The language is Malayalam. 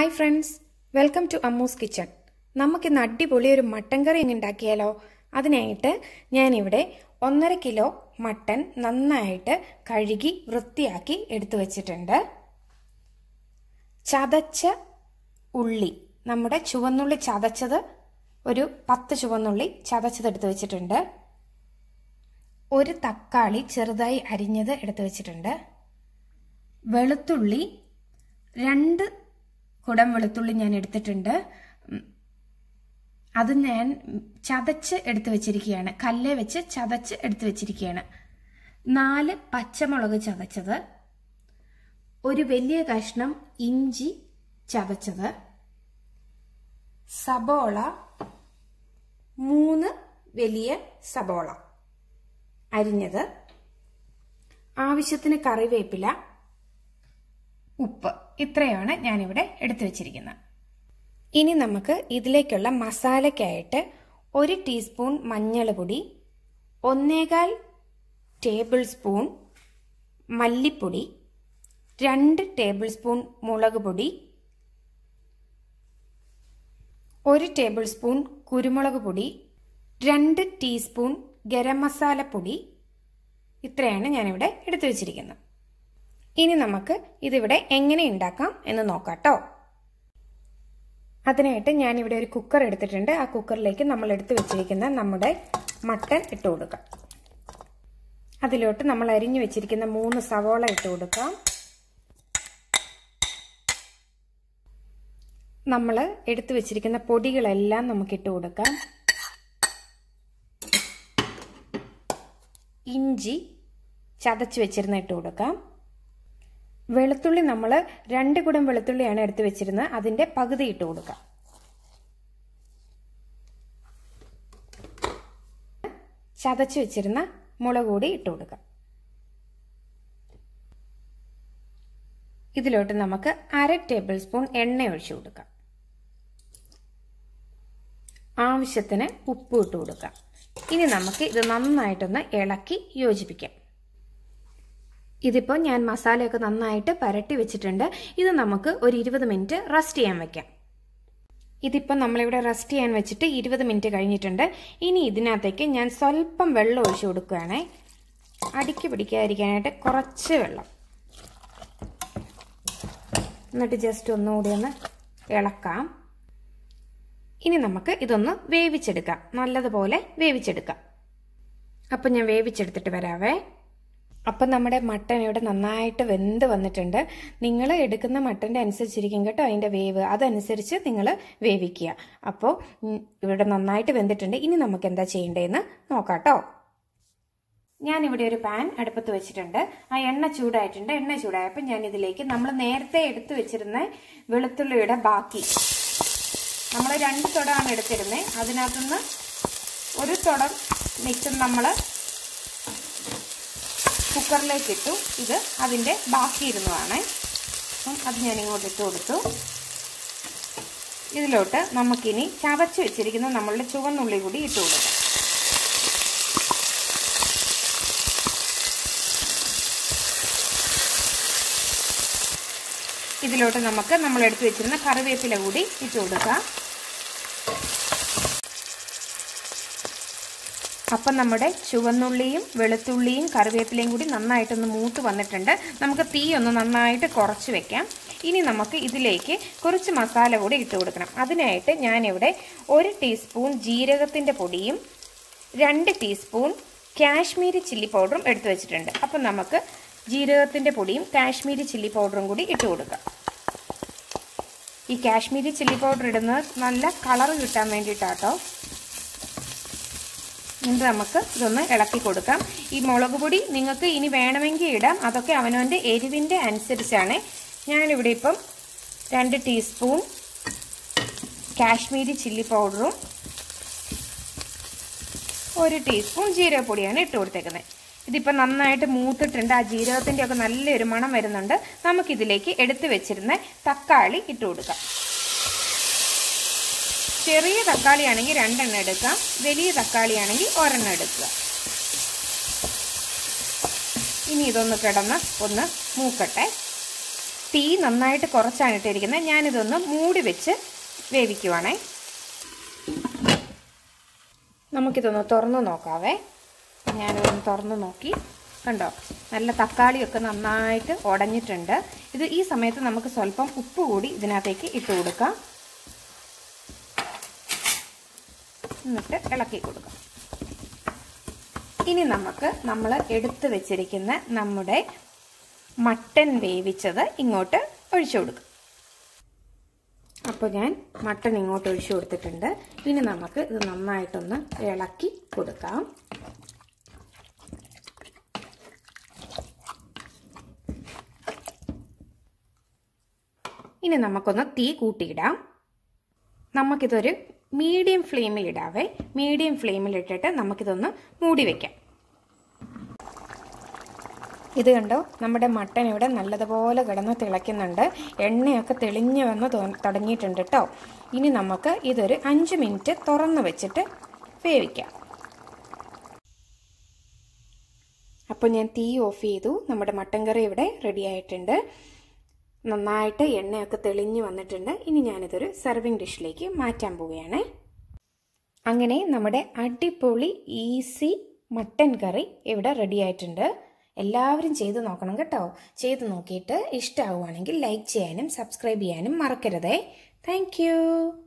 hi friends welcome to Ammu's kitchen നമുക്കിന്ന് അടിപൊളി ഒരു മട്ടൻ കറി അങ്ങ് ഉണ്ടാക്കിയാലോ അതിനായിട്ട് ഞാനിവിടെ ഒന്നര കിലോ മട്ടൻ നന്നായിട്ട് കഴുകി വൃത്തിയാക്കി എടുത്തു വച്ചിട്ടുണ്ട് ചതച്ച ഉള്ളി നമ്മുടെ ചുവന്നുള്ളി ചതച്ചത് ഒരു പത്ത് ചുവന്നുള്ളി ചതച്ചത് എടുത്തു വെച്ചിട്ടുണ്ട് ഒരു തക്കാളി ചെറുതായി അരിഞ്ഞത് എടുത്തു വെച്ചിട്ടുണ്ട് വെളുത്തുള്ളി രണ്ട് കുടം വെളുത്തുള്ളി ഞാൻ എടുത്തിട്ടുണ്ട് അത് ഞാൻ ചതച്ച് എടുത്തു വെച്ചിരിക്കുകയാണ് കല്ല് വെച്ച് ചതച്ച് എടുത്തു വെച്ചിരിക്കുകയാണ് നാല് പച്ചമുളക് ചതച്ചത് ഒരു വലിയ കഷ്ണം ഇഞ്ചി ചതച്ചത് സബോള മൂന്ന് വലിയ സബോള അരിഞ്ഞത് ആവശ്യത്തിന് കറിവേപ്പില ഉപ്പ് ഇത്രയാണ് ഞാനിവിടെ എടുത്തു വച്ചിരിക്കുന്നത് ഇനി നമുക്ക് ഇതിലേക്കുള്ള മസാലയ്ക്കായിട്ട് ഒരു ടീസ്പൂൺ മഞ്ഞൾപ്പൊടി ഒന്നേകാൽ ടേബിൾ സ്പൂൺ മല്ലിപ്പൊടി രണ്ട് ടേബിൾ സ്പൂൺ മുളക് പൊടി ഒരു ടേബിൾ സ്പൂൺ കുരുമുളക് പൊടി രണ്ട് ടീസ്പൂൺ ഗരം മസാലപ്പൊടി ഇത്രയാണ് ഞാനിവിടെ എടുത്തു വച്ചിരിക്കുന്നത് ഇനി നമുക്ക് ഇതിവിടെ എങ്ങനെ ഉണ്ടാക്കാം എന്ന് നോക്കാട്ടോ അതിനായിട്ട് ഞാനിവിടെ ഒരു കുക്കർ എടുത്തിട്ടുണ്ട് ആ കുക്കറിലേക്ക് നമ്മൾ എടുത്തു വെച്ചിരിക്കുന്ന നമ്മുടെ മട്ടൻ ഇട്ട് കൊടുക്കാം അതിലോട്ട് നമ്മൾ അരിഞ്ഞു വെച്ചിരിക്കുന്ന മൂന്ന് സവോള ഇട്ട് കൊടുക്കാം നമ്മൾ എടുത്തു വെച്ചിരിക്കുന്ന പൊടികളെല്ലാം നമുക്ക് ഇട്ട് കൊടുക്കാം ഇഞ്ചി ചതച്ച് വെച്ചിരുന്ന ഇട്ട് കൊടുക്കാം വെളുത്തുള്ളി നമ്മൾ രണ്ട് കുടം വെളുത്തുള്ളിയാണ് എടുത്തു വെച്ചിരുന്നത് അതിന്റെ പകുതി ഇട്ട് കൊടുക്കാം ചതച്ച് വെച്ചിരുന്ന മുളക് കൂടി ഇട്ട് കൊടുക്കാം ഇതിലോട്ട് നമുക്ക് അര ടേബിൾ സ്പൂൺ എണ്ണ ഒഴിച്ചു കൊടുക്കാം ആവശ്യത്തിന് ഉപ്പ് ഇട്ട് കൊടുക്കാം ഇനി നമുക്ക് ഇത് നന്നായിട്ടൊന്ന് ഇളക്കി യോജിപ്പിക്കാം ഇതിപ്പോൾ ഞാൻ മസാലയൊക്കെ നന്നായിട്ട് പരട്ടി വെച്ചിട്ടുണ്ട് ഇത് നമുക്ക് ഒരു ഇരുപത് മിനിറ്റ് റെസ്റ്റ് ചെയ്യാൻ വെക്കാം ഇതിപ്പോൾ നമ്മളിവിടെ റെസ്റ്റ് ചെയ്യാൻ വെച്ചിട്ട് ഇരുപത് മിനിറ്റ് കഴിഞ്ഞിട്ടുണ്ട് ഇനി ഇതിനകത്തേക്ക് ഞാൻ സ്വല്പം വെള്ളം ഒഴിച്ചു കൊടുക്കുകയാണേ അടിക്ക് പിടിക്കാതിരിക്കാനായിട്ട് കുറച്ച് വെള്ളം എന്നിട്ട് ജസ്റ്റ് ഒന്നുകൂടി ഒന്ന് ഇളക്കാം ഇനി നമുക്ക് ഇതൊന്ന് വേവിച്ചെടുക്കാം നല്ലതുപോലെ വേവിച്ചെടുക്കാം അപ്പം ഞാൻ വേവിച്ചെടുത്തിട്ട് വരാവേ അപ്പം നമ്മുടെ മട്ടൻ ഇവിടെ നന്നായിട്ട് വെന്ത് വന്നിട്ടുണ്ട് നിങ്ങൾ എടുക്കുന്ന മട്ടൻ്റെ അനുസരിച്ചിരിക്കും കേട്ടോ അതിൻ്റെ വേവ് അതനുസരിച്ച് നിങ്ങൾ വേവിക്കുക അപ്പോൾ ഇവിടെ നന്നായിട്ട് വെന്തിട്ടുണ്ട് ഇനി നമുക്ക് എന്താ ചെയ്യേണ്ടതെന്ന് നോക്കാം കേട്ടോ ഞാനിവിടെ ഒരു പാൻ അടുപ്പത്ത് വെച്ചിട്ടുണ്ട് ആ എണ്ണ ചൂടായിട്ടുണ്ട് എണ്ണ ചൂടായപ്പോൾ ഞാൻ ഇതിലേക്ക് നമ്മൾ നേരത്തെ എടുത്തു വെച്ചിരുന്ന വെളുത്തുള്ളിയുടെ ബാക്കി നമ്മൾ രണ്ട് തുടമാണ് എടുത്തിരുന്നത് അതിനകത്തുനിന്ന് ഒരു തുടം മിക്സും നമ്മൾ കുക്കറിലേക്ക് ഇട്ടു ഇത് അതിൻ്റെ ബാക്കി ഇരുന്നതാണ് അപ്പം അത് ഞാൻ ഇങ്ങോട്ട് ഇട്ട് കൊടുത്തു ഇതിലോട്ട് നമുക്കിനി ചതച്ച് വെച്ചിരിക്കുന്ന നമ്മളുടെ ചുവന്നുള്ളി കൂടി ഇട്ട് കൊടുക്കാം ഇതിലോട്ട് നമുക്ക് നമ്മൾ എടുത്തു വെച്ചിരുന്ന കറിവേപ്പില കൂടി ഇട്ട് കൊടുക്കാം അപ്പം നമ്മുടെ ചുവന്നുള്ളിയും വെളുത്തുള്ളിയും കറിവേപ്പിലയും കൂടി നന്നായിട്ടൊന്ന് മൂത്ത് വന്നിട്ടുണ്ട് നമുക്ക് തീ ഒന്ന് നന്നായിട്ട് കുറച്ച് വെക്കാം ഇനി നമുക്ക് ഇതിലേക്ക് കുറച്ച് മസാല കൂടി ഇട്ട് കൊടുക്കണം അതിനായിട്ട് ഞാനിവിടെ ഒരു ടീസ്പൂൺ ജീരകത്തിൻ്റെ പൊടിയും രണ്ട് ടീസ്പൂൺ കാശ്മീരി ചില്ലി പൗഡറും എടുത്തു വെച്ചിട്ടുണ്ട് അപ്പം നമുക്ക് ജീരകത്തിൻ്റെ പൊടിയും കാശ്മീരി ചില്ലി പൗഡറും കൂടി ഇട്ട് കൊടുക്കാം ഈ കാശ്മീരി ചില്ലി പൗഡർ ഇടുന്നത് നല്ല കളർ കിട്ടാൻ വേണ്ടിയിട്ടാട്ടോ എന്നിട്ട് നമുക്ക് ഇതൊന്ന് ഇളക്കി കൊടുക്കാം ഈ മുളക് പൊടി നിങ്ങൾക്ക് ഇനി വേണമെങ്കിൽ ഇടാം അതൊക്കെ അവനവൻ്റെ എരിവിൻ്റെ അനുസരിച്ചാണ് ഞാനിവിടെ ഇപ്പം രണ്ട് ടീസ്പൂൺ കാശ്മീരി ചില്ലി പൗഡറും ഒരു ടീസ്പൂൺ ജീരകപ്പൊടിയാണ് ഇട്ട് കൊടുത്തേക്കുന്നത് ഇതിപ്പോൾ നന്നായിട്ട് മൂത്തിട്ടുണ്ട് ആ ജീരകത്തിൻ്റെ ഒക്കെ നല്ലൊരു മണം വരുന്നുണ്ട് നമുക്കിതിലേക്ക് എടുത്തു വെച്ചിരുന്ന തക്കാളി ഇട്ട് കൊടുക്കാം ചെറിയ തക്കാളി ആണെങ്കിൽ രണ്ടെണ്ണം എടുക്കാം വലിയ തക്കാളി ആണെങ്കിൽ ഒരെണ്ണം എടുക്കുക ഇനി ഇതൊന്ന് കിടന്ന് ഒന്ന് മൂക്കട്ടെ തീ നന്നായിട്ട് കുറച്ചാണ് ഇട്ടിരിക്കുന്നത് ഞാനിതൊന്ന് മൂടി വെച്ച് വേവിക്കുവാണേ നമുക്കിതൊന്ന് തുറന്നു നോക്കാവേ ഞാനിതൊന്ന് തുറന്നു നോക്കി കണ്ടോ നല്ല തക്കാളിയൊക്കെ നന്നായിട്ട് ഉടഞ്ഞിട്ടുണ്ട് ഇത് ഈ സമയത്ത് നമുക്ക് സ്വല്പം ഉപ്പ് കൂടി ഇതിനകത്തേക്ക് ഇട്ട് കൊടുക്കാം എന്നിട്ട് ഇളക്കി കൊടുക്കാം ഇനി നമുക്ക് നമ്മൾ എടുത്തു വെച്ചിരിക്കുന്ന നമ്മുടെ മട്ടൻ വേവിച്ചത് ഇങ്ങോട്ട് ഒഴിച്ചു കൊടുക്കും അപ്പോൾ ഞാൻ മട്ടൺ ഇങ്ങോട്ട് ഒഴിച്ചു കൊടുത്തിട്ടുണ്ട് ഇനി നമുക്ക് ഇത് നന്നായിട്ടൊന്ന് ഇളക്കി കൊടുക്കാം ഇനി നമുക്കൊന്ന് തീ കൂട്ടിയിടാം നമുക്കിതൊരു മീഡിയം ഫ്ലെയിമിൽ ഇടാവേ മീഡിയം ഫ്ലെയിമിൽ ഇട്ടിട്ട് നമുക്കിതൊന്ന് മൂടി വെക്കാം ഇത് കണ്ടോ നമ്മുടെ മട്ടൻ ഇവിടെ നല്ലതുപോലെ കിടന്ന് തിളയ്ക്കുന്നുണ്ട് എണ്ണയൊക്കെ തെളിഞ്ഞു വന്ന് തുടങ്ങിയിട്ടുണ്ട് കേട്ടോ ഇനി നമുക്ക് ഇതൊരു അഞ്ച് മിനിറ്റ് തുറന്ന് വെച്ചിട്ട് വേവിക്കാം അപ്പോൾ ഞാൻ തീ ഓഫ് ചെയ്തു നമ്മുടെ മട്ടൻ കറി ഇവിടെ റെഡി ആയിട്ടുണ്ട് നന്നായിട്ട് എണ്ണയൊക്കെ തെളിഞ്ഞു വന്നിട്ടുണ്ട് ഇനി ഞാനിതൊരു സെർവിങ് ഡിഷിലേക്ക് മാറ്റാൻ പോവുകയാണ് അങ്ങനെ നമ്മുടെ അടിപൊളി ഈസി മട്ടൻ കറി ഇവിടെ റെഡി ആയിട്ടുണ്ട് എല്ലാവരും ചെയ്ത് നോക്കണം കേട്ടോ ചെയ്ത് നോക്കിയിട്ട് ഇഷ്ടമാവുകയാണെങ്കിൽ ലൈക്ക് ചെയ്യാനും സബ്സ്ക്രൈബ് ചെയ്യാനും മറക്കരുതേ താങ്ക്